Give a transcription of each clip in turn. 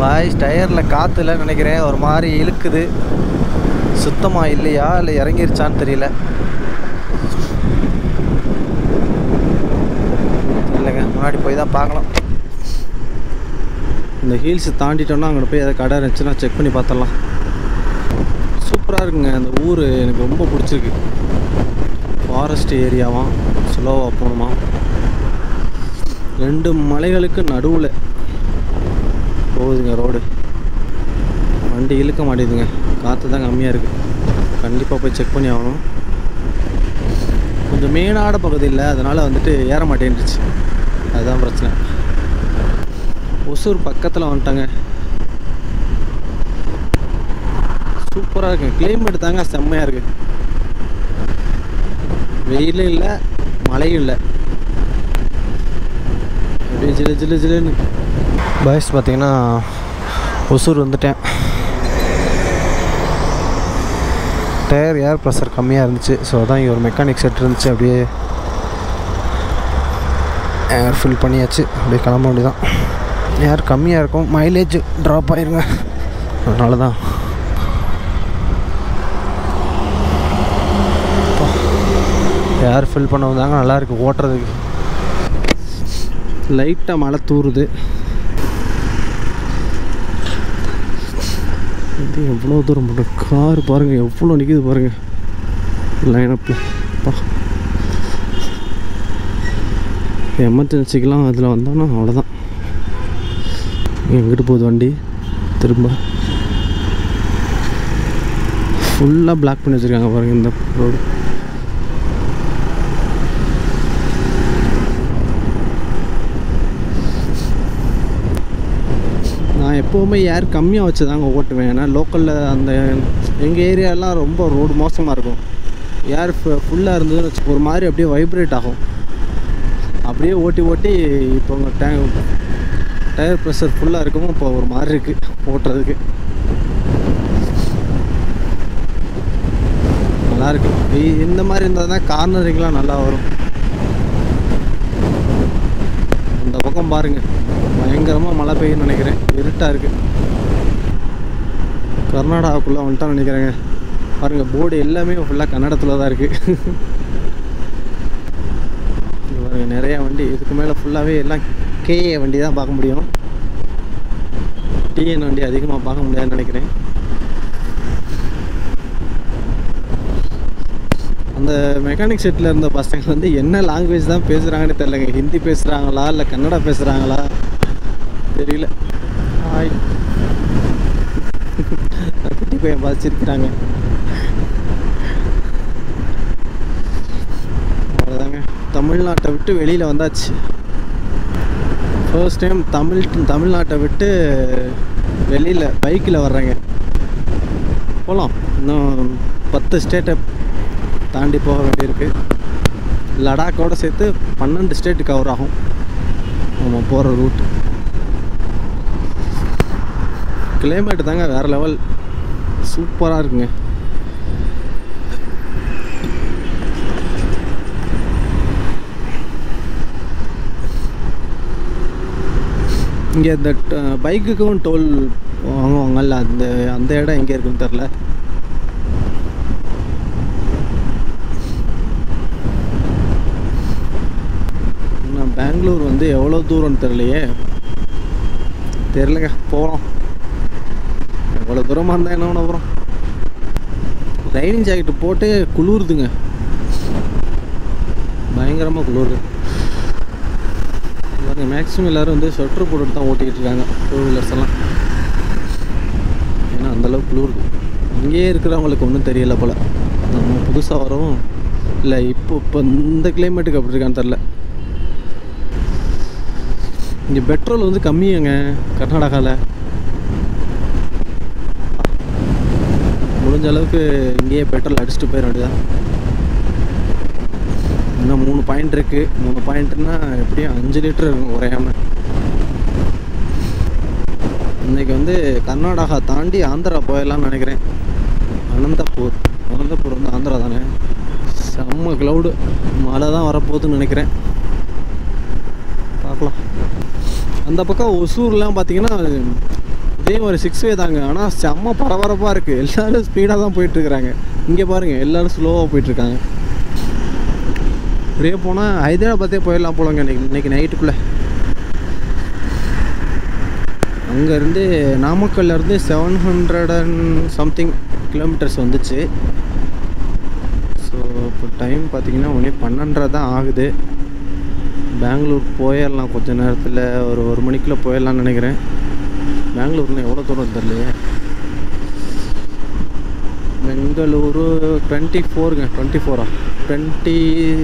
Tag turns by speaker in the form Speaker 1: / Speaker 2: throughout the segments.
Speaker 1: boys டயரில் காற்று இல்லைன்னு நினைக்கிறேன் ஒரு மாதிரி இழுக்குது சுத்தமாக இல்லையா இல்லை இறங்கிருச்சான்னு தெரியல இல்லைங்க முன்னாடி போய் தான் பார்க்கலாம் இந்த ஹீல்ஸ் தாண்டிட்டோம்னா அங்கே போய் எதாவது கடை இருந்துச்சுன்னா செக் பண்ணி பார்த்துடலாம் சூப்பராக இருக்குங்க அந்த ஊர் எனக்கு ரொம்ப பிடிச்சிருக்கு ஃபாரஸ்ட் ஏரியாவாம் ஸ்லோவாக போகணுமா ரெண்டு மலைகளுக்கு நடுவில் போகுதுங்க ரோடு வண்டி இழுக்க மாட்டேங்குதுங்க காற்று தான் கம்மியாக இருக்குது கண்டிப்பாக போய் செக் பண்ணி ஆகணும் கொஞ்சம் மேடாட பகுதி இல்லை அதனால் வந்துட்டு ஏற மாட்டேன்ருச்சு அதுதான் பிரச்சனை ஒசூர் பக்கத்தில் வந்துட்டாங்க சூப்பராக இருக்கு கிளைமேட் தாங்க செம்மையாக இருக்குது வெயிலும் இல்லை மழையும் இல்லை அப்படியே ஜிலு ஜிலு ஜிலுன்னு பாய்ஸ் பார்த்தீங்கன்னா ஒசூர் வந்துட்டேன் டயர் ஏர் ப்ரெஷர் கம்மியாக இருந்துச்சு ஸோ அதான் இங்கே ஒரு மெக்கானிக் செட் இருந்துச்சு அப்படியே ஏர் ஃபில் பண்ணியாச்சு அப்படியே கிளம்ப வேண்டியதான் ஏர் கம்மியாக இருக்கும் மைலேஜ் ட்ராப் ஆயிருங்க அதனால தான் ஏர் ஃபில் பண்ண வந்தாங்க நல்லாயிருக்கு ஓட்டுறதுக்கு லைட்டாக மழை தூறுது இது எவ்வளோ தூரம் போட்டு கார் பாருங்கள் எவ்வளோ நிற்கிது பாருங்கள் லைனப்பில் பா எமர்ஜென்சிக்கெலாம் அதில் வந்தோன்னா அவ்வளோதான் எங்கிட்டு போகுது வண்டி திரும்ப ஃபுல்லாக பிளாக் பண்ணி வச்சுருக்காங்க பாருங்கள் இந்த ரோடு நான் எப்போவுமே ஏர் கம்மியாக வச்சு தாங்க ஓட்டுவேன் ஏன்னா லோக்கலில் அந்த எங்கள் ஏரியாலாம் ரொம்ப ரோடு மோசமாக இருக்கும் ஏர் ஃபுல்லாக இருந்ததுன்னு வச்சு ஒரு மாதிரி அப்படியே வைப்ரேட் ஆகும் அப்படியே ஓட்டி ஓட்டி இப்போ உங்கள் டே டயர் ப்ரெஷர் ஃபுல்லாக இருக்கவும் இப்போ ஒரு மாதிரி இருக்குது ஓட்டுறதுக்கு நல்லாயிருக்கு இ- இந்த மாதிரி இருந்தால் தான் கார்னரிங்லாம் நல்லா வரும் இந்த பக்கம் பாருங்கள் பயங்கரமாக மழை பெய்யும்னு நினைக்கிறேன் இருட்டாக இருக்குது கர்நாடகாவுக்குள்ளே வந்துட்டான்னு நினைக்கிறேங்க பாருங்கள் போர்டு எல்லாமே ஃபுல்லாக கன்னடத்தில் தான் இருக்குது இங்க பாருங்க நிறையா வண்டி இதுக்கு மேலே ஃபுல்லாகவே எல்லாம் கேஏ வண்டி தான் பார்க்க முடியும் டிஎன் வண்டி அதிகமாக பார்க்க முடியாதுன்னு நினைக்கிறேன் அந்த மெக்கானிக் செட்டில் இருந்த பசங்க வந்து என்ன லாங்குவேஜ் தான் பேசுகிறாங்கன்னு தெரிலங்க ஹிந்தி பேசுகிறாங்களா இல்லை கன்னடா பேசுகிறாங்களா தெரியல ஹாய் குட்டி பையன் பாதிச்சிருக்கிறாங்க அவ்வளோதாங்க தமிழ்நாட்டை விட்டு வெளியில் வந்தாச்சு ஃபர்ஸ்ட் டைம் தமிழ் தமிழ்நாட்டை விட்டு வெளியில் பைக்கில் வர்றேங்க போகலாம் இன்னும் பத்து ஸ்டேட்டை தாண்டி போக வேண்டியிருக்கு லடாக்கோட சேர்த்து பன்னெண்டு ஸ்டேட்டு கவர் ஆகும் நம்ம போகிற ரூட் கிளைமேட் தாங்க வேறு லெவல் சூப்பராக இருக்குங்க இங்கே இந்த பைக்குக்கும் டோல் வாங்குவாங்கல்ல அந்த அந்த இடம் எங்கே இருக்குன்னு தெரில நான் பெங்களூர் வந்து எவ்வளோ தூரம்னு தெரியலையே தெரிலங்க போகலாம் எவ்வளோ தூரமாக இருந்தால் என்ன பண்ண போகிறோம் ரைடிங் ஜாக்கெட்டு போட்டு குளிருதுங்க பயங்கரமாக குளிருது பாருங்க மேக்ஸிமம் எல்லோரும் வந்து ஸ்வெட்டர் போட்டுட்டு தான் ஓட்டிக்கிட்டு இருக்காங்க டூ வீலர்ஸ் எல்லாம் ஏன்னா அந்தளவுக்கு குளிருது இங்கேயே இருக்கிறவங்களுக்கு ஒன்றும் தெரியல போல் நம்ம புதுசாக வரவும் இல்லை இப்போ இப்போ இந்த கிளைமேட்டுக்கு அப்படி இருக்கான்னு தெரில இங்கே பெட்ரோல் வந்து கம்மியாங்க கர்நாடகாவில் முடிஞ்ச அளவுக்கு இங்கேயே பெட்ரோல் அடிச்சுட்டு போயிட வேண்டியதான் இன்னும் மூணு பாயிண்ட் இருக்குது மூணு பாயிண்ட்னா எப்படியும் அஞ்சு லிட்டர் இருக்கும் குறையாம இன்னைக்கு வந்து கர்நாடகா தாண்டி ஆந்திரா போயிடலாம்னு நினைக்கிறேன் அனந்தபூர் அனந்தபூர் வந்து ஆந்திரா தானே செம்ம க்ளவுடு மழை தான் வரப்போகுதுன்னு நினைக்கிறேன் பார்க்கலாம் அந்த பக்கம் ஒசூர்லாம் பார்த்தீங்கன்னா இங்கேயும் ஒரு சிக்ஸ் வே தாங்க ஆனால் செம்ம பரபரப்பாக இருக்குது எல்லோரும் ஸ்பீடாக தான் போயிட்டுருக்குறாங்க இங்கே பாருங்கள் எல்லோரும் ஸ்லோவாக போயிட்டுருக்காங்க இப்படியே போனால் ஹைதராபாத்தே போயிடலாம் போலங்க இன்னைக்கு இன்னைக்கு நைட்டுக்குள்ளே அங்கேருந்து நாமக்கல்லேருந்து seven hundred and something kilometres வந்துச்சு ஸோ இப்போ டைம் பார்த்தீங்கன்னா ஒன்றே பன்னெண்டரை தான் ஆகுது பெங்களூர் போயிடலாம் கொஞ்ச நேரத்தில் ஒரு ஒரு மணிக்குள்ளே போயிடலாம்னு நினைக்கிறேன் பெங்களூர்னா எவ்வளோ தூரம் தெரியலையே பெங்களூரு டுவெண்ட்டி ஃபோருங்க டுவெண்ட்டி ஃபோரா டுவெண்ட்டி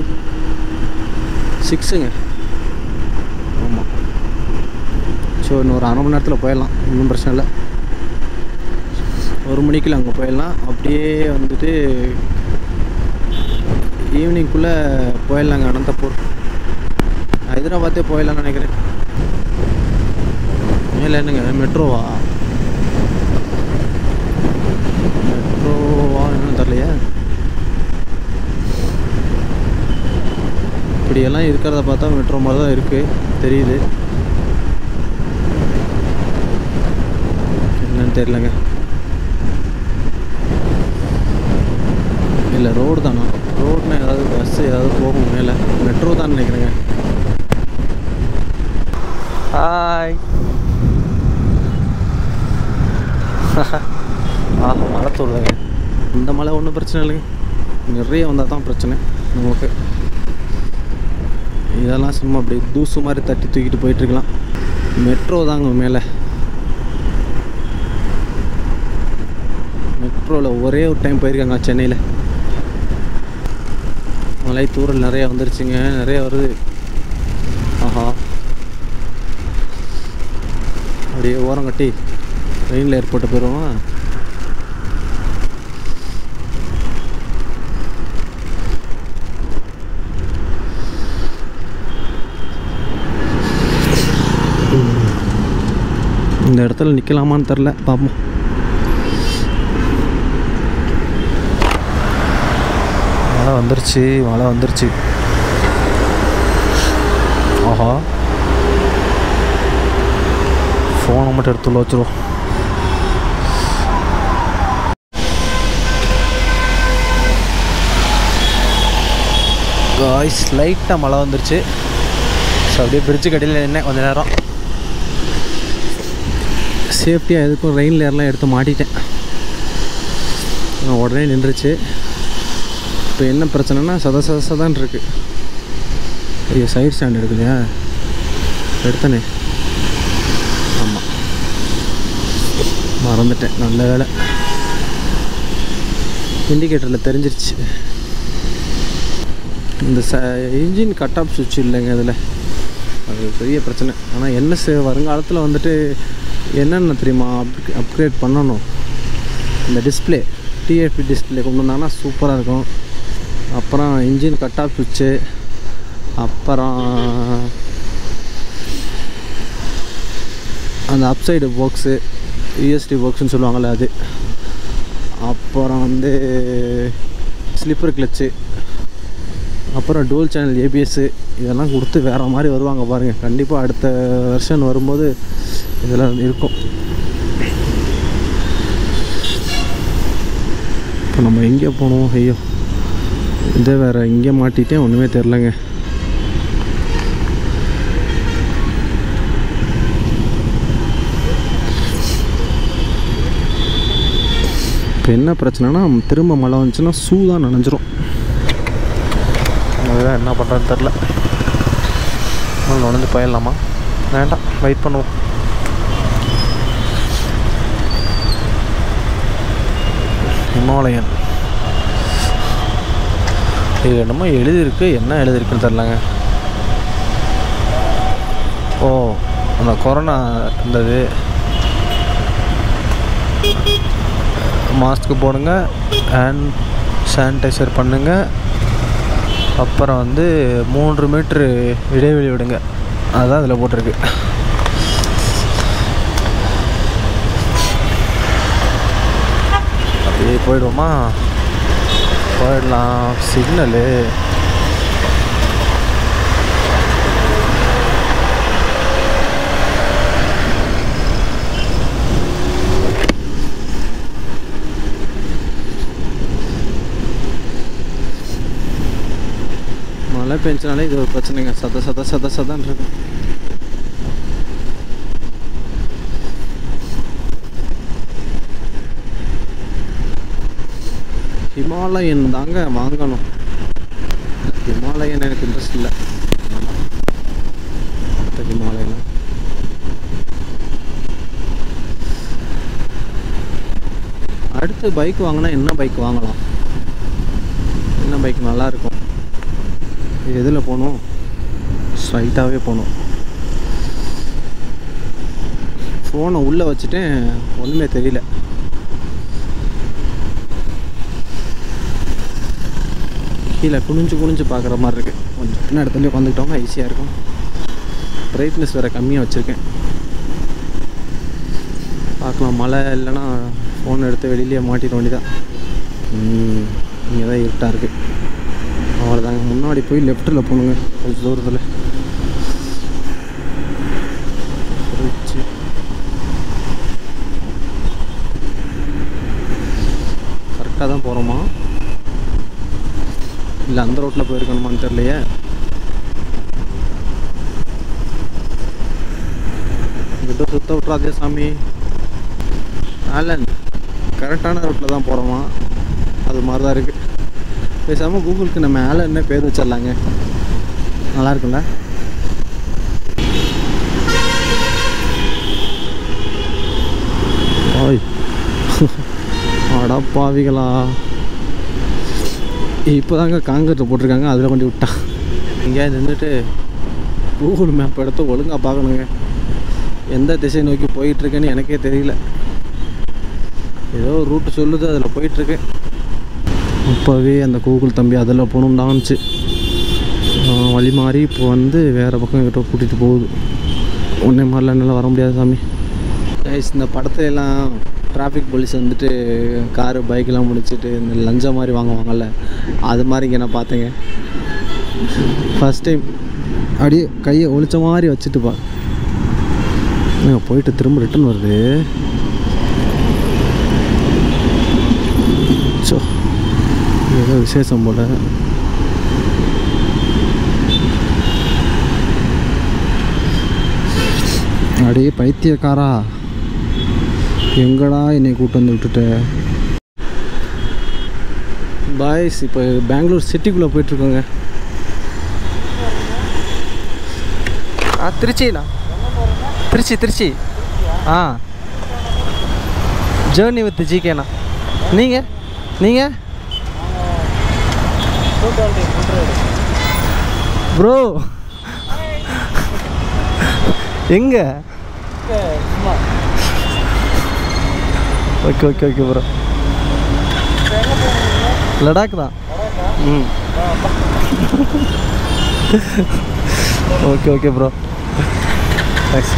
Speaker 1: சிக்ஸுங்க ஆமாம் ஸோ இன்னும் ஒரு அரை மணி நேரத்தில் போயிடலாம் ஒன்றும் பிரச்சனை இல்லை ஒரு மணிக்குள்ள அங்கே போயிடலாம் அப்படியே வந்துட்டு ஈவினிங்குள்ளே போயிடலாங்க அனந்தபூர் ஹைதராபாத்தே போயிடலாம்னு நினைக்கிறேன் மேலே என்னங்க மெட்ரோவா மெட்ரோவா என்னன்னு தெரியலையே இப்படியெல்லாம் இருக்கிறத பார்த்தா மெட்ரோ மாதிரி தான் இருக்குது தெரியுது என்னன்னு தெரியலங்க இல்லை ரோடு தானா ரோடுனா ஏதாவது பஸ்ஸு ஏதாவது போகும் மேலே மெட்ரோ தான் நினைக்கிறேங்க ஹாய் ஆ மழை தோடுதாங்க இந்த மழை ஒன்றும் பிரச்சனை இல்லைங்க நிறைய வந்தால் தான் பிரச்சனை நமக்கு இதெல்லாம் சும்மா அப்படி தூசு மாதிரி தட்டி தூக்கிட்டு போயிட்டுருக்கலாம் மெட்ரோ தாங்க மேலே மெட்ரோவில் ஒரே ஒரு டைம் போயிருக்காங்க சென்னையில் மலை தூரல் நிறைய வந்துருச்சுங்க நிறைய வருது ஆஹா அப்படியே ஓரம் கட்டி ட்ரெயினில் ஏர்போர்ட்டு போயிடுவோமா இந்த இடத்துல நிற்கலாமான்னு தெரில பார்ப்போம் மழை வந்துருச்சு மழை வந்துருச்சு ஆஹா ஃபோனை மட்டும் எடுத்து உள்ள வச்சிருவோம் காய்ஸ் லைட்டாக மழை வந்துருச்சு ஸோ அப்படியே பிரிட்ஜு கடையில் நின்னேன் கொஞ்ச நேரம் சேஃப்டியாக எதுக்கும் ரெயின் லேயர்லாம் எடுத்து மாட்டிட்டேன் உடனே நின்றுச்சு இப்போ என்ன பிரச்சனைனா சத சத சதான் இருக்கு ஐயோ சைடு ஸ்டாண்ட் எடுக்கலையா எடுத்தனே ஆமாம் மறந்துட்டேன் நல்ல வேலை இண்டிகேட்டரில் தெரிஞ்சிருச்சு இந்த ச இன்ஜின் கட் ஆஃப் சுவிட்ச் இல்லைங்க இதில் அது பெரிய பிரச்சனை ஆனால் என்ன செ- வருங்காலத்தில் வந்துட்டு என்னென்ன தெரியுமா அப் அப்கிரேட் பண்ணணும் இந்த டிஸ்ப்ளே டிஎஃபி டிஸ்ப்ளே கொண்டு வந்தாங்கன்னா சூப்பராக இருக்கும் அப்புறம் இன்ஜின் கட் ஆஃப் சுவிட்சு அப்புறம் அந்த அப்சைடு பாக்ஸு யூஎஸ்டி பாக்ஸ்னு சொல்லுவாங்கள்ல அது அப்புறம் வந்து ஸ்லிப்பர் கிளச்சு அப்புறம் டோல் சேனல் ஏபிஎஸ்ஸு இதெல்லாம் கொடுத்து வேறு மாதிரி வருவாங்க பாருங்கள் கண்டிப்பாக அடுத்த வருஷன் வரும்போது இதெல்லாம் இருக்கும் இப்போ நம்ம எங்கே போனோம் ஐயோ இதே வேறு இங்கே மாட்டிட்டேன் ஒன்றுமே தெரிலங்க இப்போ என்ன பிரச்சனைனா திரும்ப மழை வந்துச்சுன்னா ஷூ தான் நனைஞ்சிரும் அதுதான் என்ன பண்ணுறதுன்னு தெரில நுழைஞ்சு போயிடலாமா வேண்டாம் வெயிட் பண்ணுவோம் ஹிமாலயன் இது என்னமோ எழுதியிருக்கு என்ன எழுதியிருக்குன்னு தெரிலங்க ஓ அந்த கொரோனா இருந்தது மாஸ்க் போடுங்க ஹேண்ட் சானிடைசர் பண்ணுங்க அப்புறம் வந்து மூன்று மீட்ரு இடைவெளி விடுங்க அதுதான் அதில் போட்டிருக்கு அப்படியே போயிடுவோமா போயிடலாம் சிக்னலு மழை பெஞ்சினாலே இது ஒரு பிரச்சனைங்க சத சத சத சதன்னு இருக்கும் ஹிமாலயன் தாங்க வாங்கணும் ஹிமாலயன் எனக்கு இன்ட்ரெஸ்ட் இல்லை அடுத்த ஹிமாலயன் அடுத்து பைக் வாங்கினா என்ன பைக் வாங்கலாம் என்ன பைக் நல்லா இருக்கும் எதில் போகணும் ஸ்ட்ரைட்டாகவே போகணும் ஃபோனை உள்ளே வச்சுட்டேன் ஒன்றுமே தெரியல கீழே குனிஞ்சு குனிஞ்சு பார்க்குற மாதிரி இருக்குது கொஞ்சம் சின்ன இடத்துல உட்காந்துக்கிட்டோம்னா ஈஸியாக இருக்கும் பிரைட்னஸ் வேறு கம்மியாக வச்சுருக்கேன் பார்க்கலாம் மழை இல்லைன்னா ஃபோன் எடுத்து வெளியிலேயே மாட்டிட வேண்டியதான் இங்கே தான் இருட்டாக இருக்குது அவ்வளோதாங்க முன்னாடி போய் லெஃப்ட்டில் போகணுங்க கொஞ்சம் தூரத்தில் ரிச்சு கரெக்டாக தான் போகிறோமா இல்லை அந்த ரோட்டில் போயிருக்கணுமான்னு தெரியலையே விட்டு சுத்த விட்றாதே சாமி ஆலன் கரெக்டான ரோட்டில் தான் போகிறோமா அது மாதிரி தான் இருக்குது பேசாமல் கூகுளுக்கு நம்ம ஆலன்னே பேர் வச்சிடலாங்க நல்லா இருக்குல்ல ஓய் அடப்பாவிகளா இப்போதாங்க காங்கிரீட்டில் போட்டிருக்காங்க அதில் கொண்டு விட்டான் எங்கேயாவது நின்றுட்டு கூகுள் மேப் எடுத்து ஒழுங்காக பார்க்கணுங்க எந்த திசை நோக்கி போயிட்டுருக்கேன்னு எனக்கே தெரியல ஏதோ ரூட்டு சொல்லுது அதில் போயிட்டுருக்கு அப்போவே அந்த கூகுள் தம்பி அதில் போகணும்டான்ச்சு வழி மாறி இப்போ வந்து வேறு பக்கம் கிட்ட கூட்டிகிட்டு போகுது உன்னை மாதிரிலாம் என்னால் வர முடியாது சாமி கைஸ் இந்த படத்துல எல்லாம் டிராஃபிக் போலீஸ் வந்துட்டு காரு பைக்கெலாம் முடிச்சுட்டு இந்த லஞ்சம் மாதிரி வாங்குவாங்கல்ல அது மாதிரி இங்கே நான் பார்த்தேங்க ஃபஸ்ட் டைம் அப்படியே கையை ஒழிச்ச மாதிரி வச்சுட்டு பா என்னங்க, போயிட்டு திரும்ப ரிட்டர்ன் வருது ஸோ ஏதோ விசேஷம் போல் அடே பைத்தியக்காரா எங்கடா என்னை கூட்டு வந்து விட்டுட்ட பாய்ஸ் இப்போ பெங்களூர் சிட்டிக்குள்ளே போயிட்டுருக்கோங்க
Speaker 2: ஆ திருச்சிண்ணா திருச்சி திருச்சி ஆ ஜேர்னி வித் ஜிகேண்ணா நீங்கள் நீங்கள் ப்ரோ எங்கே okay okay okay bro Ladakh தான் ம் ஓகே ஓகே ப்ரோ தேங்க்ஸ்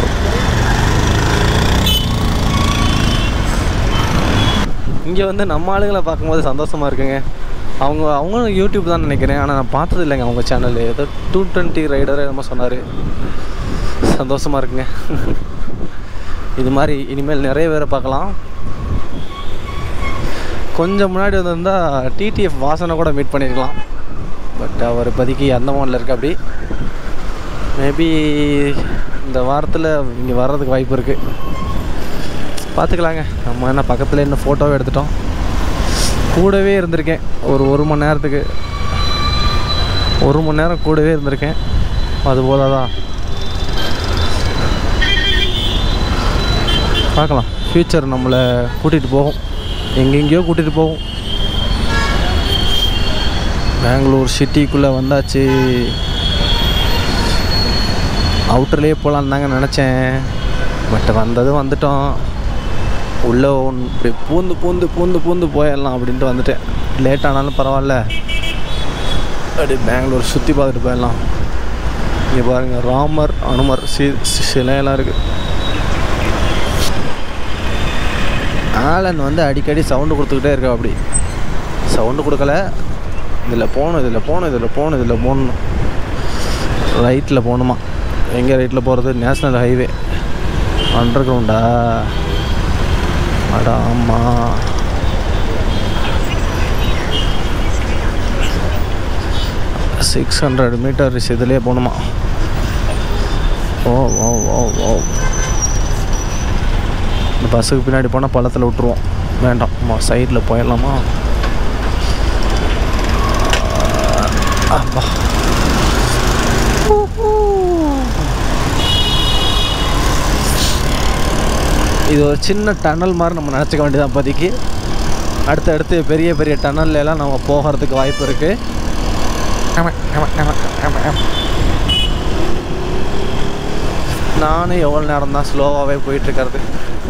Speaker 2: இங்கே வந்து நம்ம ஆளுங்களை பார்க்கும்போது சந்தோஷமாக இருக்குங்க அவங்க அவங்களும் யூடியூப் தான் நினைக்கிறேன் ஆனால் நான் பார்த்தது இல்லைங்க அவங்க சேனல் ஏதோ டூ டுவெண்ட்டி ரைடர் என்னமோ சொன்னார் சந்தோஷமாக இருக்குங்க இது மாதிரி இனிமேல் நிறைய பேரை பார்க்கலாம் கொஞ்சம் முன்னாடி வந்திருந்தா டிடிஎஃப் வாசனை கூட மீட் பண்ணியிருக்கலாம் பட் அவர் இப்போதைக்கு அந்தமானில் இருக்க அப்படி மேபி இந்த வாரத்தில் இங்கே வர்றதுக்கு வாய்ப்பு இருக்குது பார்த்துக்கலாங்க நம்ம என்ன பக்கத்தில் என்ன ஃபோட்டோவே எடுத்துட்டோம் கூடவே இருந்திருக்கேன் ஒரு ஒரு மணி நேரத்துக்கு ஒரு மணி நேரம் கூடவே இருந்திருக்கேன் அதுபோல தான் பார்க்கலாம் ஃப்யூச்சர் நம்மளை கூட்டிகிட்டு போகும் எங்கெங்கேயோ கூட்டிகிட்டு போகும் பெங்களூர் சிட்டிக்குள்ளே வந்தாச்சு அவுட்டர்லேயே போகலான்னு தாங்க நினச்சேன் பட் வந்ததும் வந்துட்டோம் உள்ளே ஒன் இப்படி பூந்து பூந்து பூந்து பூந்து போயிடலாம் அப்படின்ட்டு வந்துட்டேன் லேட் ஆனாலும் பரவாயில்ல அப்படி பெங்களூர் சுற்றி பார்த்துட்டு போயிடலாம் இங்கே பாருங்கள் ராமர் அனுமர் சி சி- சிலையெல்லாம் இருக்குது ஆலன் வந்து அடிக்கடி சவுண்டு கொடுத்துக்கிட்டே இருக்கா அப்படி சவுண்டு கொடுக்கல இதில் போகணும் இதில் போகணும் இதில் போகணும் இதில் போகணும் ரைட்டில் போகணுமா எங்கே ரைட்டில் போகிறது நேஷ்னல் ஹைவே அண்டர் கிரவுண்டா அடா ஆமாம் சிக்ஸ் ஹண்ட்ரட் மீட்டர்ஸ் இதுலேயே போகணுமா ஓ ஓ ஓ ஓ இந்த பஸ்ஸுக்கு பின்னாடி போனால் பள்ளத்தில் விட்டுருவோம் வேண்டாம் சைடில் போயிடலாமா அப்பா இது ஒரு சின்ன டனல் மாதிரி நம்ம நினச்சிக்க வேண்டியதான் இப்போதைக்கு அடுத்து அடுத்து பெரிய பெரிய டனல்ல எல்லாம் நம்ம போகிறதுக்கு வாய்ப்பு இருக்குது நானும் எவ்வளோ நேரம் தான் ஸ்லோவாகவே போயிட்டுருக்கிறது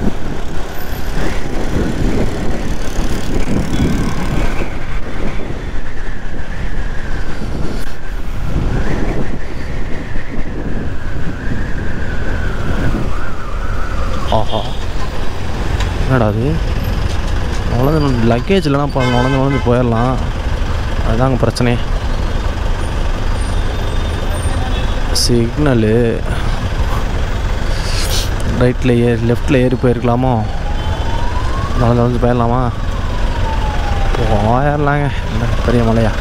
Speaker 2: ஆஹா என்னடா அது நுழைஞ்சு லக்கேஜ் இல்லைனா இப்போ நுழைஞ்சு நுழைஞ்சு போயிடலாம் அதுதாங்க பிரச்சனை சிக்னலு ரைட்டில் ஏறி லெஃப்டில் ஏறி போயிருக்கலாமோ நுழைஞ்சு நுழைஞ்சு போயிடலாமா போயிடலாங்க என்ன பெரிய மலையா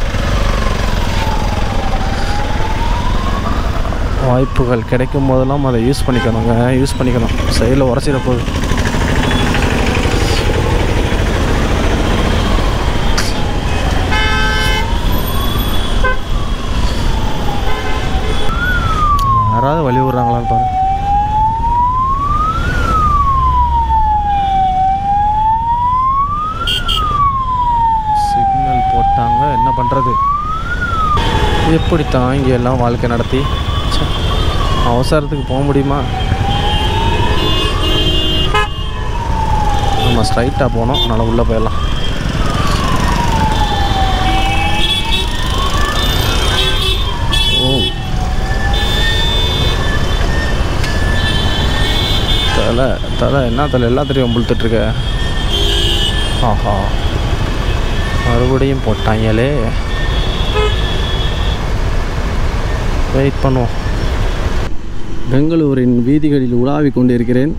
Speaker 2: வாய்ப்புகள் கிடைக்கும் போதெல்லாம் அதை யூஸ் பண்ணிக்கணுங்க யூஸ் பண்ணிக்கணும் சைடில் உடச்சிட போகுது யாராவது வழி விட்றாங்களான்னு பாரு சிக்னல் போட்டாங்க என்ன பண்ணுறது எப்படி தாங்கி எல்லாம் வாழ்க்கை நடத்தி ச்சே, அவசரத்துக்கு போக முடியுமா நம்ம ஸ்ட்ரைட்டாக போனோம் அதனால் உள்ளே போயிடலாம் ஓ தலை தலை என்ன தலை எல்லாத்திலையும் புழுத்துட்ருக்க ஆஹா மறுபடியும் போட்டாங்களே வெயிட் பண்ணுவோம்
Speaker 1: பெங்களூரின் வீதிகளில் உலாவிக் கொண்டிருக்கிறேன்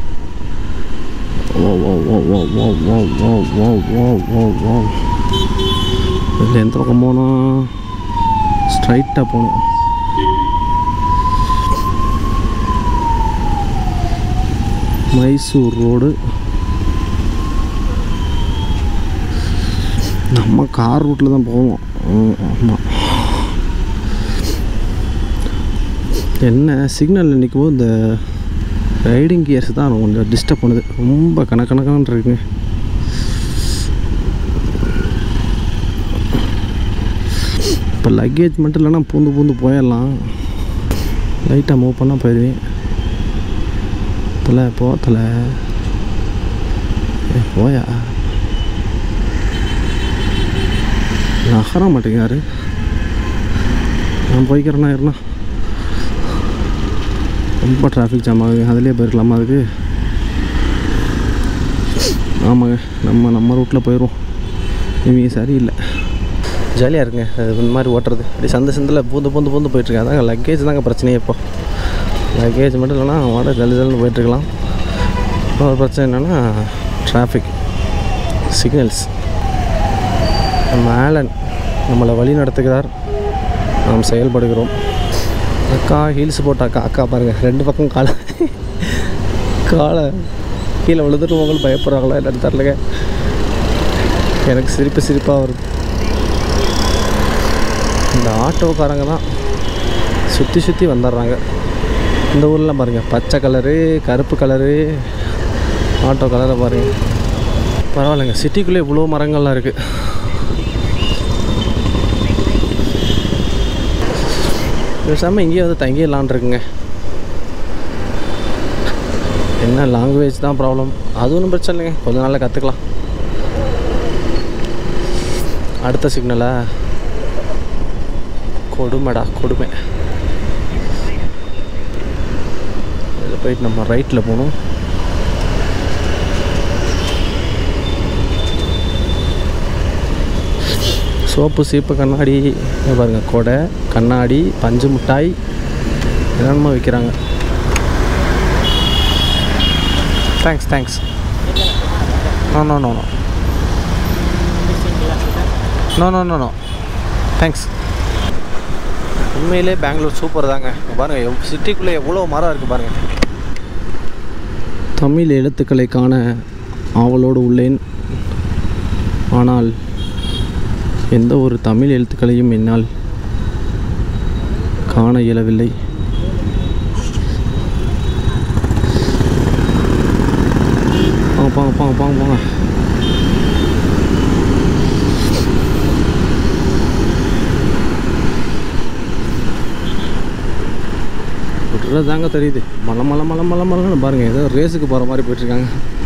Speaker 1: ஓ ஓ ஓ ஓ ஓ ஓ ஓ ஓ ஓ ஓ ஓ இதில் எந்த பக்கம் போகணும் ஸ்ட்ரைட்டாக போகணும் மைசூர் ரோடு நம்ம கார் ரூட்டில் தான் போவோம் ஆமாம் என்ன சிக்னல் நிற்கும் இந்த ரைடிங் கியர்ஸ் தான் கொஞ்சம் டிஸ்டர்ப் பண்ணுது ரொம்ப கணக்கணக்கான் இருக்குங்க இப்போ லக்கேஜ் மட்டும் இல்லைன்னா பூந்து பூந்து போயிடலாம் லைட்டாக மூவ் பண்ணால் போயிடுவேன் தலை போ தலை ஏ போயா நகர மாட்டேங்காரு நான் போய்க்கிறேண்ணா இருண்ணா ரொம்ப டிராஃபிக் ஜாம் ஆகுது அதிலே போயிருக்கலாமா அதுக்கு ஆமாங்க நம்ம நம்ம ரூட்டில் போயிடுவோம் இவங்க சரியில்லை ஜாலியாக இருக்குங்க அது இந்த மாதிரி ஓட்டுறது அப்படி சந்த சந்தில் பூந்து பூந்து பூந்து போயிட்டுருக்கேன் அதாங்க லக்கேஜ் தாங்க பிரச்சனையே இப்போ லக்கேஜ் மட்டும் இல்லைன்னா வாட ஜல்லி ஜல்லுன்னு போயிட்டுருக்கலாம் இன்னொரு பிரச்சனை என்னென்னா டிராஃபிக் சிக்னல்ஸ் நம்ம ஆலன் நம்மளை வழி நடத்துகிறார் நாம் செயல்படுகிறோம் அக்கா ஹீல்ஸ் போட்ட அக்கா அக்கா பாருங்கள் ரெண்டு பக்கம் காலை காலை கீழே விழுந்துட்டு பயப்படுறாங்களா என்னன்னு தெரிலங்க எனக்கு சிரிப்பு சிரிப்பாக வருது இந்த ஆட்டோக்காரங்க தான் சுற்றி சுற்றி வந்துடுறாங்க இந்த ஊர்லாம் பாருங்கள் பச்சை கலரு கருப்பு கலரு ஆட்டோ கலரை பாருங்கள் பரவாயில்லைங்க சிட்டிக்குள்ளே இவ்வளோ மரங்கள்லாம் இருக்குது பேசாமல் இங்கேயே வந்து தங்கிடலான் இருக்குங்க என்ன லாங்குவேஜ் தான் ப்ராப்ளம் அது ஒன்றும் பிரச்சனை இல்லைங்க கொஞ்ச நாளில் கற்றுக்கலாம் அடுத்த சிக்னலா கொடுமைடா கொடுமை இதில் போயிட்டு நம்ம ரைட்டில் போகணும் சோப்பு சீப்பு கண்ணாடி இங்க பாருங்க கொடை கண்ணாடி பஞ்சு மிட்டாய் என்னென்னமோ விற்கிறாங்க thanks thanks no no no no no no no no thanks
Speaker 2: உண்மையிலே பெங்களூர் சூப்பர் தாங்க இங்க பாருங்க எவ் சிட்டிக்குள்ளே எவ்வளோ மரம் இருக்குது பாருங்க
Speaker 1: தமிழ் எழுத்துக்களை காண ஆவலோடு உள்ளேன் ஆனால் எந்த ஒரு தமிழ் எழுத்துக்களையும் என்னால் காண இயலவில்லை போங்க போங்க போங்க போங்க போங்க விட்றது தாங்க தெரியுது மலை மலை மலை மலை மலைன்னு பாருங்கள் ஏதோ ரேஸுக்கு போகிற மாதிரி போயிட்டுருக்காங்க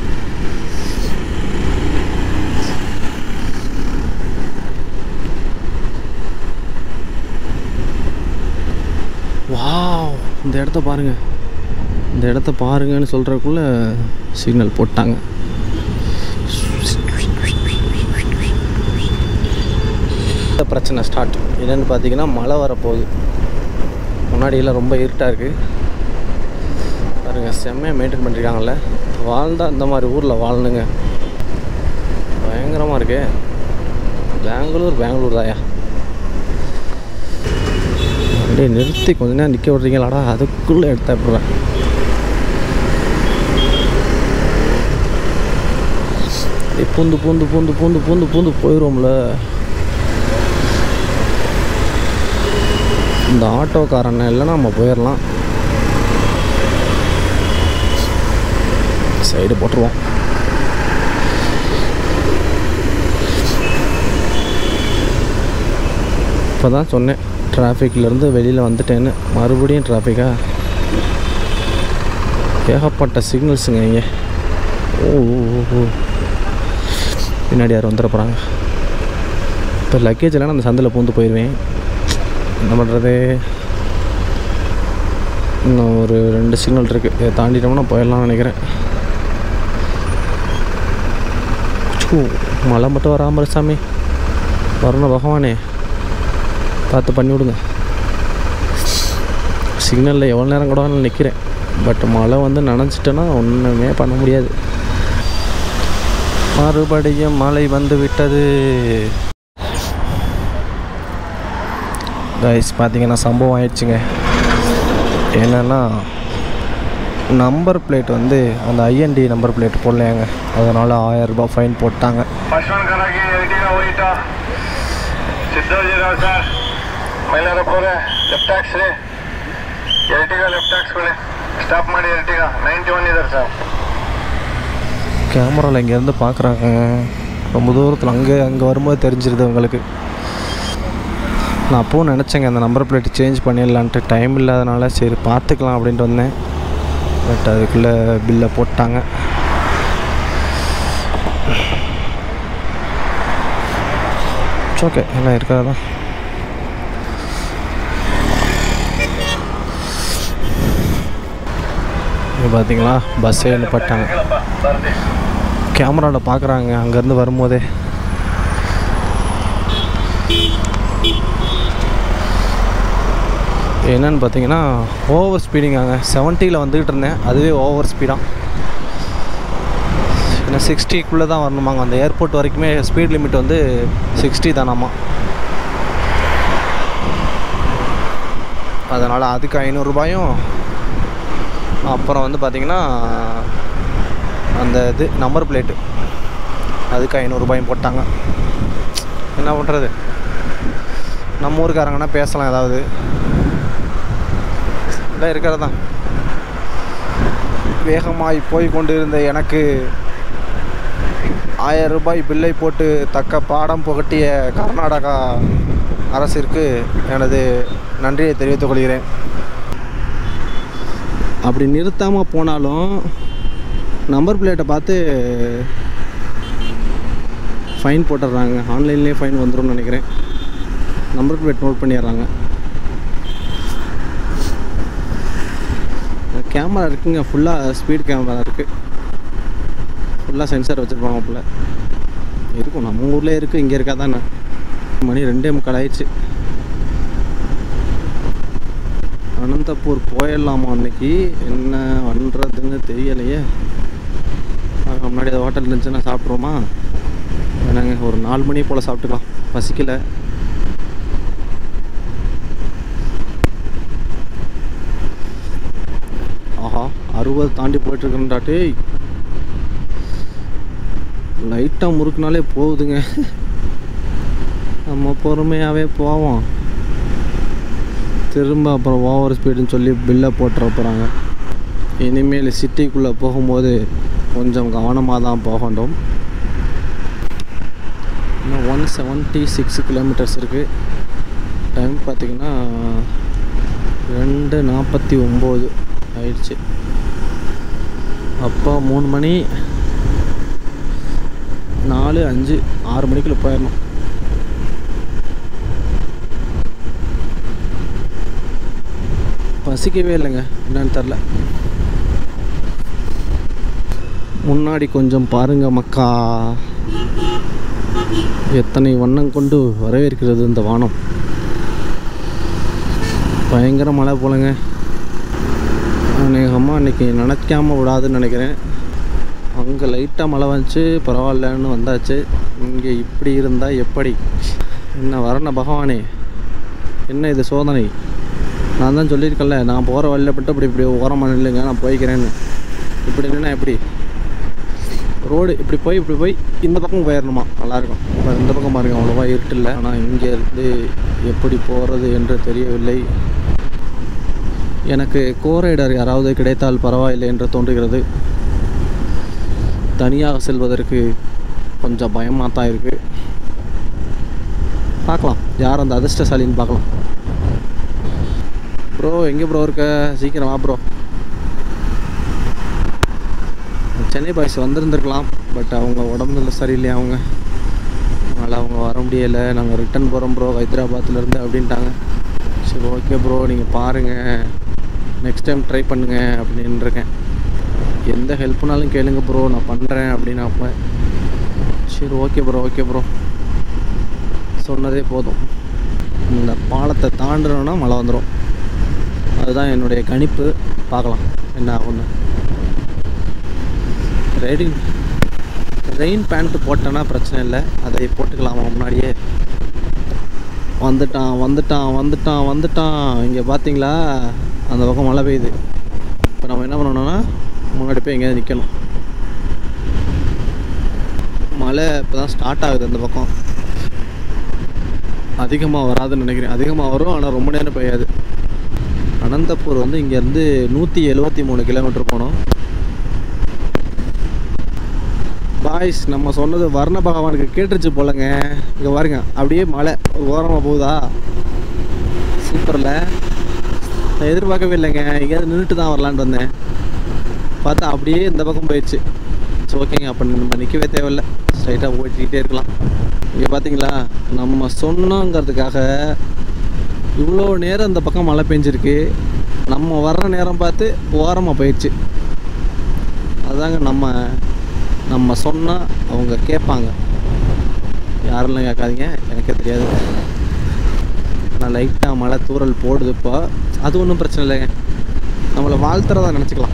Speaker 1: வாவ் இந்த இடத்த பாருங்க இந்த இடத்த பாருங்கன்னு சொல்கிறக்குள்ள சிக்னல் போட்டாங்க இந்த பிரச்சனை ஸ்டார்ட் என்னென்னு பார்த்தீங்கன்னா மழை வரப்போகுது முன்னாடியெல்லாம் ரொம்ப இருட்டாக இருக்குது பாருங்க செம்மையாக மெயின்டைன் பண்ணியிருக்காங்கல்ல வாழ்ந்தா இந்த மாதிரி ஊரில் வாழணுங்க பயங்கரமாக இருக்கு பெங்களூர் பெங்களூர் தாயா அப்படியே நிறுத்தி கொஞ்ச நேரம் நிற்க விட்றீங்களாடா அதுக்குள்ளே எடுத்தா போடுறேன் பூந்து பூந்து பூந்து பூந்து பூந்து பூந்து போயிடுவோம்ல இந்த ஆட்டோக்காரன் இல்லைன்னா நம்ம போயிடலாம் சைடு போட்டுருவோம் இப்போ தான் சொன்னேன் டிராஃபிக்லேருந்து வெளியில் வந்துட்டேன்னு மறுபடியும் டிராஃபிக்கா ஏகப்பட்ட சிக்னல்ஸுங்க இங்கே ஓ ஓ, ஓ, ஓ பின்னாடி யார் வந்துட போகிறாங்க இப்போ லக்கேஜ் எல்லாம் அந்த சந்தில் பூந்து போயிடுவேன் என்ன பண்ணுறது இன்னும் ஒரு ரெண்டு சிக்னல் இருக்குது இதை தாண்டிட்டோம்னா போயிடலாம்னு நினைக்கிறேன் சூ, மழை மட்டும் வராமல் சாமி வரணும் பகவானே பார்த்து பண்ணி விடுங்க சிக்னலில் எவ்வளோ நேரம் கூட நிற்கிறேன் பட் மழை வந்து நனைஞ்சிட்டேன்னா ஒன்றுமே பண்ண முடியாது மறுபடியும் மழை வந்து விட்டது கைஸ் பார்த்தீங்கன்னா சம்பவம் ஆயிடுச்சுங்க என்னென்னா நம்பர் பிளேட் வந்து அந்த ஐஎன்டி நம்பர் பிளேட் போடலையாங்க அதனால் ஆயரரூபா ஃபைன் போட்டாங்க
Speaker 3: ಪಶ್ವನ್ಕರಾಗಿ ಎಲ್ಟಿಗ ಹೋಯ್ತಾ ಸಿದ್ದೋಜಿರಾವ್ ಸರ್ ಮೈಲಾರಪ್ಪವ್ರೆ ಲೆಫ್ಟ್ ಹಾಕ್ಸ್ರಿ ಎಲ್ಟಿಗ ಲೆಫ್ಟ್ ಹಾಕ್ಸ್ಕೊಳ್ಳಿ ಸ್ಟಾಪ್ ಮಾಡಿ ಎಲ್ಟಿಗ ನೈಂಟಿ ಒನ್ ಇದ್ದಾರೆ ಸರ್
Speaker 1: கேமராவில் இங்கேருந்து பார்க்குறாங்க ரொம்ப தூரத்தில் அங்கே அங்கே வரும்போது தெரிஞ்சிருது உங்களுக்கு நான் அப்போவும் நினச்சேங்க அந்த நம்பர் பிளேட் சேஞ்ச் பண்ணிடலான்ட்டு டைம் இல்லாதனால சரி பார்த்துக்கலாம் அப்படின்ட்டு வந்தேன் பட் அதுக்குள்ளே பில்லை போட்டாங்க ஓகே எல்லாம் இருக்காது தான் இங்கே பார்த்தீங்களா பஸ்ஸே நிப்பாட்டாங்க
Speaker 3: ಬರ್ದಿ
Speaker 1: கேமராவில் பார்க்குறாங்க அங்கேருந்து வரும்போதே என்னன்னு பார்த்தீங்கன்னா ஓவர் ஸ்பீடிங்காங்க செவன்ட்டியில் வந்துக்கிட்டு இருந்தேன் அதுவே ஓவர் ஸ்பீடாக ஏன்னா சிக்ஸ்டிக்குள்ளே தான் வரணுமாங்க அந்த ஏர்போர்ட் வரைக்குமே ஸ்பீட் லிமிட் வந்து சிக்ஸ்டி தானாமா அதனால் அதுக்கு ஐநூறுரூபாயும் அப்புறம் வந்து பார்த்திங்கன்னா அந்த இது நம்பர் பிளேட்டு அதுக்கு ஐநூறுரூபாயும் போட்டாங்க என்ன பண்ணுறது நம்ம ஊருக்காரங்கன்னா பேசலாம் ஏதாவது இல்லை இருக்கிறது தான் வேகமாய் போய் கொண்டு இருந்த எனக்கு ஆயிரம் ரூபாய் பில்லை போட்டு தக்க பாடம் புகட்டிய கர்நாடகா அரசிற்கு எனது நன்றியை தெரிவித்துக் கொள்கிறேன் அப்படி நிறுத்தாமல் போனாலும் நம்பர் பிளேட்டை பார்த்து ஃபைன் போட்டுடுறாங்க ஆன்லைன்லேயே ஃபைன் வந்துரும்னு நினைக்கிறேன் நம்பர் பிளேட் நோட் பண்ணிடுறாங்க கேமரா இருக்குங்க ஃபுல்லாக ஸ்பீட் கேமரா இருக்குது ஃபுல்லாக சென்சார் வச்சுருப்பாங்க போல் இருக்கும் நம்ம ஊர்லேயே இருக்குது இங்கே இருக்கா தானே மணி ரெண்டே முக்கால் ஆயிடுச்சு அனந்தபூர் போயிடலாமா அன்னைக்கு என்ன பண்ணுறதுன்னு தெரியலையே ஆக, முன்னாடி ஏதாவது ஹோட்டல் இருந்துச்சுன்னா சாப்பிட்ருவோமா வேணாங்க ஒரு நாலு மணி போல் சாப்பிட்டுக்கலாம் பசிக்கல அறுபது தாண்டி போயிட்டுருக்குன்றாட்டு லைட்டாக முறுக்குனாலே போகுதுங்க நம்ம பொறுமையாகவே போவோம் திரும்ப அப்புறம் ஓவர் ஸ்பீடுன்னு சொல்லி பில்லை போட்டுற போகிறாங்க இனிமேல் சிட்டிக்குள்ளே போகும்போது கொஞ்சம் கவனமாக தான் போகணும் இன்னும் ஒன் செவன்ட்டி சிக்ஸ் கிலோமீட்டர்ஸ் இருக்குது டைம் பார்த்திங்கன்னா ரெண்டு நாற்பத்தி ஒம்பது ஆயிடுச்சு அப்போ மூணு மணி நாலு அஞ்சு ஆறு மணிக்குள்ள போயிடணும் பசிக்கவே இல்லைங்க என்னன்னு தெரில முன்னாடி கொஞ்சம் பாருங்க மக்கா எத்தனை வண்ணம் கொண்டு வரவேற்கிறது இந்த வானம் பயங்கர மழை போலங்க அநேகமாக இன்னைக்கு நினைக்காம விடாதுன்னு நினைக்கிறேன் அங்கே லைட்டாக மழை வந்துச்சு பரவாயில்லன்னு வந்தாச்சு இங்கே இப்படி இருந்தால் எப்படி என்ன வரண பகவானே என்ன இது சோதனை நான் தான் சொல்லியிருக்கேன்ல நான் போகிற வழியில் பட்டு இப்படி இப்படி ஓரமாக நில்லுங்க நான் போய்க்கிறேன்னு இப்படி நின்னா எப்படி ரோடு இப்படி போய் இப்படி போய் இந்த பக்கம் போயிடணுமா நல்லாயிருக்கும் இப்போ இந்த பக்கம் பாருங்க அவ்வளோவா இருட்டில்லை ஆனால் இங்கே இருந்து எப்படி போகிறது என்று தெரியவில்லை எனக்கு கோரைடர் யாராவது கிடைத்தால் பரவாயில்லை என்று தோன்றுகிறது தனியாக செல்வதற்கு கொஞ்சம் பயமாக தான் இருக்குது பார்க்கலாம் யார் அந்த அதிர்ஷ்டசாலின்னு பார்க்கலாம் ப்ரோ எங்கே ப்ரோ இருக்க சீக்கிரம் வா ப்ரோ சென்னை பாய்ஸ் வந்திருந்துருக்கலாம் பட் அவங்க உடம்புல சரியில்லையா அவங்க அதனால் அவங்க வர முடியலை நாங்கள் ரிட்டன் போகிறோம் ப்ரோ ஹைதராபாத்லேருந்து அப்படின்ட்டாங்க சரி ஓகே ப்ரோ நீங்கள் பாருங்கள் நெக்ஸ்ட் டைம் ட்ரை பண்ணுங்க அப்படின்னு இருக்கேன் எந்த ஹெல்ப்னாலும் கேளுங்க ப்ரோ நான் பண்ணுறேன் அப்படின்னு அப்போ சரி ஓகே ப்ரோ ஓகே ப்ரோ சொன்னதே போதும் இந்த பாலத்தை தாண்டுறோன்னா மழை வந்துடும் அதுதான் என்னுடைய கணிப்பு பார்க்கலாம் என்ன ஆகும்னு ரெயின் ரெயின் பேண்ட் போட்டேன்னா பிரச்சனை இல்லை அதை போட்டுக்கலாமா முன்னாடியே வந்துட்டான் வந்துட்டான் வந்துட்டான் வந்துட்டான் இங்கே பார்த்தீங்களா அந்த பக்கம் மழை பெய்யுது இப்போ நம்ம என்ன பண்ணணும்னா முன்னாடி போய் எங்கேயாவது நிற்கணும் மழை இப்போ தான் ஸ்டார்ட் ஆகுது அந்த பக்கம் அதிகமாக வராதுன்னு நினைக்கிறேன் அதிகமாக வரும் ஆனால் ரொம்ப நேரம் பெய்யாது அனந்தபூர் வந்து இங்கேருந்து நூற்றி எழுபத்தி மூணு கிலோமீட்டர் போனோம் பாய்ஸ் நம்ம சொன்னது வர்ண பகவானுக்கு கேட்டுருச்சு போலங்க இங்கே பாருங்க அப்படியே மழை ஓரமாக போகுதா சூப்பரில் நான் எதிர்பார்க்கவே இல்லைங்க எங்கேயாவது நின்றுட்டு தான் வரலான்ட்டு வந்தேன் பார்த்தா அப்படியே இந்த பக்கம் போயிடுச்சு சரி ஓகேங்க அப்போ நம்ம நிற்கவே தேவையில்ல ஸ்ட்ரைட்டாக ஓட்டிக்கிட்டே இருக்கலாம் இங்கே பார்த்தீங்களா நம்ம சொன்னோங்கிறதுக்காக இவ்வளோ நேரம் இந்த பக்கம் மழை பெஞ்சிருக்கு நம்ம வர்ற நேரம் பார்த்து ஓரமாக போயிடுச்சு அதாங்க நம்ம நம்ம சொன்னால் அவங்க கேட்பாங்க யாரெல்லாம் கேட்காதீங்க எனக்கே தெரியாது ஆனால் லைட்டாக மழை தூறல் போடுது இப்போ அது ஒன்றும் பிரச்சனை இல்லைங்க நம்மளை வாழ்த்துறதா நினச்சிக்கலாம்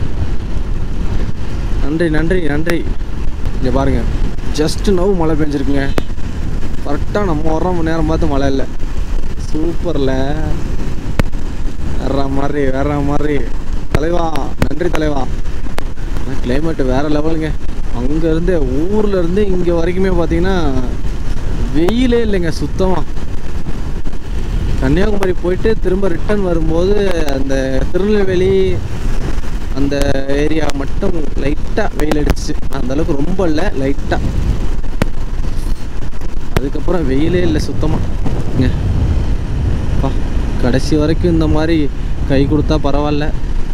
Speaker 1: நன்றி நன்றி நன்றி இங்கே பாருங்கள் ஜஸ்ட் நவ் மழை பெஞ்சிருக்குங்க கரெக்டாக நம்ம வர்ற நேரம் பார்த்து மழை இல்லை சூப்பரில் வேற மாதிரி வேற மாதிரி தலைவா நன்றி தலைவா கிளைமேட்டு வேற லெவலுங்க அங்கேருந்து ஊர்லேருந்து இங்கே வரைக்குமே பார்த்தீங்கன்னா வெயிலே இல்லைங்க சுத்தமாக கன்னியாகுமரி போயிட்டு திரும்ப ரிட்டர்ன் வரும்போது அந்த திருநெல்வேலி அந்த ஏரியா மட்டும் லைட்டாக வெயில் அடிச்சிச்சு அந்த அளவுக்கு ரொம்ப இல்லை லைட்டாக அதுக்கப்புறம் வெயிலே இல்லை சுத்தமாக பா கடைசி வரைக்கும் இந்த மாதிரி கை கொடுத்தா பரவாயில்ல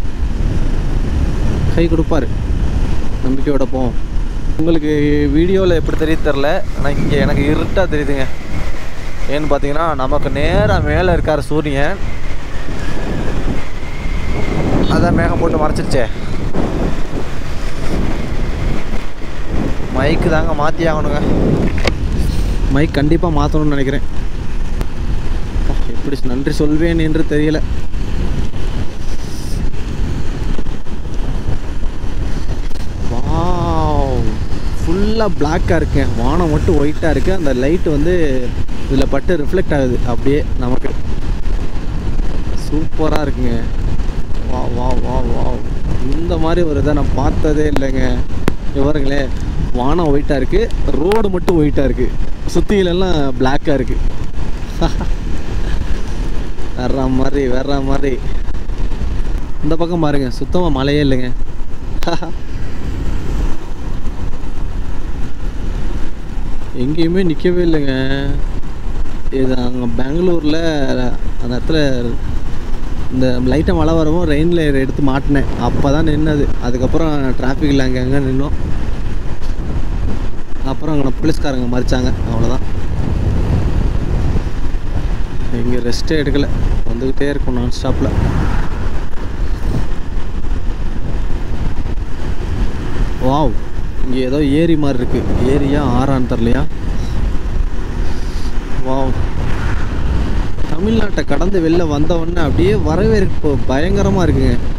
Speaker 1: கை கொடுப்பாரு நம்பிக்கையோட போவோம் உங்களுக்கு வீடியோவில் எப்படி தெரியுது தெரில ஆனால் இங்கே எனக்கு இருட்டாக தெரியுதுங்க ஏன்னு பார்த்தீங்கன்னா நமக்கு நேராக மேலே இருக்கார் சூரியன் அதான் மேகம் போட்டு மறைச்சிருச்சே மைக்கு தாங்க மாற்றி ஆகணுங்க மைக் கண்டிப்பாக மாற்றணும்னு நினைக்கிறேன் அப்பா, எப்படி நன்றி சொல்வேன் என்று தெரியல வாவ் ஃபுல்லாக பிளாக்காக இருக்கு வானம் மட்டும் ஒயிட்டாக இருக்குது அந்த லைட் வந்து இதில் பட்டு ரிஃப்ளெக்ட் ஆகுது அப்படியே நமக்கு சூப்பராக இருக்குங்க வா வா வா வா இந்த மாதிரி ஒரு இதை நான் பார்த்ததே இல்லைங்க இவருங்களே வானம் ஒயிட்டாக இருக்குது ரோடு மட்டும் ஒயிட்டாக இருக்குது சுற்றிலெல்லாம் பிளாக்காக இருக்குது வேற மாதிரி வேற மாதிரி இந்த பக்கம் பாருங்க சுத்தமாக மழையே இல்லைங்க எங்கேயுமே நிற்கவே இல்லைங்க இது அங்கே பெங்களூரில் அந்த இடத்துல இந்த லைட்டாக மழை வரவும் ரெயின் லேயர் எடுத்து மாட்டினேன் அப்போ தான் நின்னது அதுக்கப்புறம் டிராஃபிக்கில் அங்கே அங்கே நின்னோம் அப்புறம் அங்கே போலீஸ்காரங்க மறிச்சாங்க அவ்வளோதான் இங்கே ரெஸ்ட்டே எடுக்கலை வந்துக்கிட்டே இருக்கும் நான் ஸ்டாப்பில் வாவ் இங்கே ஏதோ ஏரி மாதிரி இருக்குது ஏரியா ஆறான்னு தெரிலையா வாவ் தமிழ்நாட்டை கடந்து வெளில வந்த உடனே அப்படியே வரவேற்பு பயங்கரமாக இருக்குங்க